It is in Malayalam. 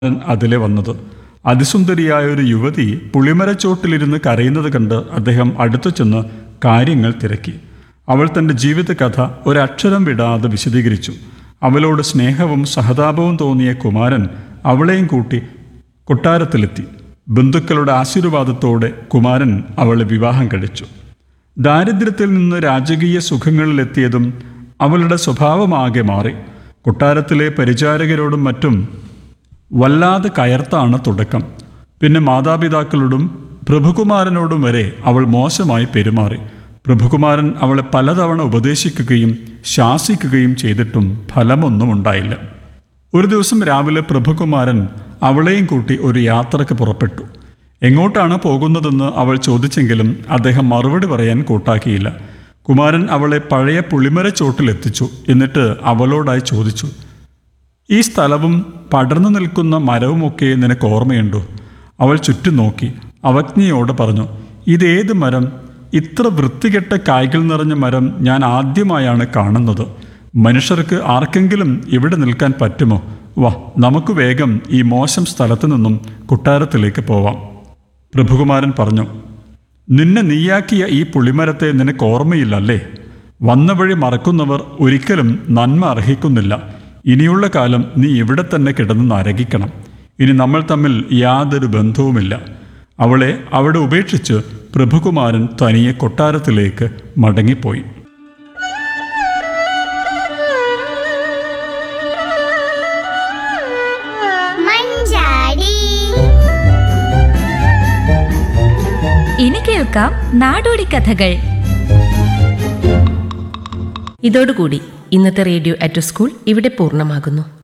അതിലെ വന്നത് അതിസുന്ദരിയായ ഒരു യുവതി പുളിമരച്ചോട്ടിലിരുന്ന് കരയുന്നത് കണ്ട് അദ്ദേഹം അടുത്തു ചെന്ന് കാര്യങ്ങൾ തിരക്കി അവൾ തൻ്റെ ജീവിതകഥ ഒരക്ഷരം വിടാതെ വിശദീകരിച്ചു അവളോട് സ്നേഹവും സഹതാപവും തോന്നിയ കുമാരൻ അവളെയും കൂട്ടി കൊട്ടാരത്തിലെത്തി ബന്ധുക്കളുടെ ആശീർവാദത്തോടെ കുമാരൻ അവളെ വിവാഹം കഴിച്ചു ദാരിദ്ര്യത്തിൽ നിന്ന് രാജകീയ സുഖങ്ങളിലെത്തിയതും അവളുടെ സ്വഭാവമാകെ മാറി കൊട്ടാരത്തിലെ പരിചാരകരോടും മറ്റും വല്ലാതെ കയർത്താണ് തുടക്കം പിന്നെ മാതാപിതാക്കളോടും പ്രഭുകുമാരനോടും വരെ അവൾ മോശമായി പെരുമാറി പ്രഭുകുമാരൻ അവളെ പലതവണ ഉപദേശിക്കുകയും ശാസിക്കുകയും ചെയ്തിട്ടും ഫലമൊന്നും ഉണ്ടായില്ല ഒരു ദിവസം രാവിലെ പ്രഭുകുമാരൻ അവളെയും കൂട്ടി ഒരു യാത്രക്ക് പുറപ്പെട്ടു എങ്ങോട്ടാണ് പോകുന്നതെന്ന് അവൾ ചോദിച്ചെങ്കിലും അദ്ദേഹം മറുപടി പറയാൻ കൂട്ടാക്കിയില്ല കുമാരൻ അവളെ പഴയ പുളിമരച്ചോട്ടിലെത്തിച്ചു എന്നിട്ട് അവളോടായി ചോദിച്ചു ഈ സ്ഥലവും പടർന്നു നിൽക്കുന്ന മരവുമൊക്കെ നിനക്ക് ഓർമ്മയുണ്ടോ അവൾ ചുറ്റും നോക്കി അവജ്ഞയോട് പറഞ്ഞു ഇതേത് മരം ഇത്ര വൃത്തികെട്ട കായ്കൾ നിറഞ്ഞ മരം ഞാൻ ആദ്യമായാണ് കാണുന്നത് മനുഷ്യർക്ക് ആർക്കെങ്കിലും ഇവിടെ നിൽക്കാൻ പറ്റുമോ വാ നമുക്ക് വേഗം ഈ മോശം സ്ഥലത്തു നിന്നും കൊട്ടാരത്തിലേക്ക് പോവാം പ്രഭുകുമാരൻ പറഞ്ഞു നിന്നെ നീയാക്കിയ ഈ പുളിമരത്തെ നിനക്ക് ഓർമ്മയില്ലല്ലേ വന്ന വഴി മറക്കുന്നവർ ഒരിക്കലും നന്മ അർഹിക്കുന്നില്ല ഇനിയുള്ള കാലം നീ ഇവിടെ തന്നെ കിടന്ന് നരകിക്കണം ഇനി നമ്മൾ തമ്മിൽ യാതൊരു ബന്ധവുമില്ല അവളെ അവിടെ ഉപേക്ഷിച്ച് പ്രഭുകുമാരൻ തനിയെ കൊട്ടാരത്തിലേക്ക് മടങ്ങിപ്പോയി മഞ്ചാടി ഇനി കേൾക്കാം നാടോടി കഥകൾ ഇതോടുകൂടി ഇന്നത്തെ റേഡിയോ അറ്റ് സ്കൂൾ ഇവിടെ പൂർണ്ണമാകുന്നു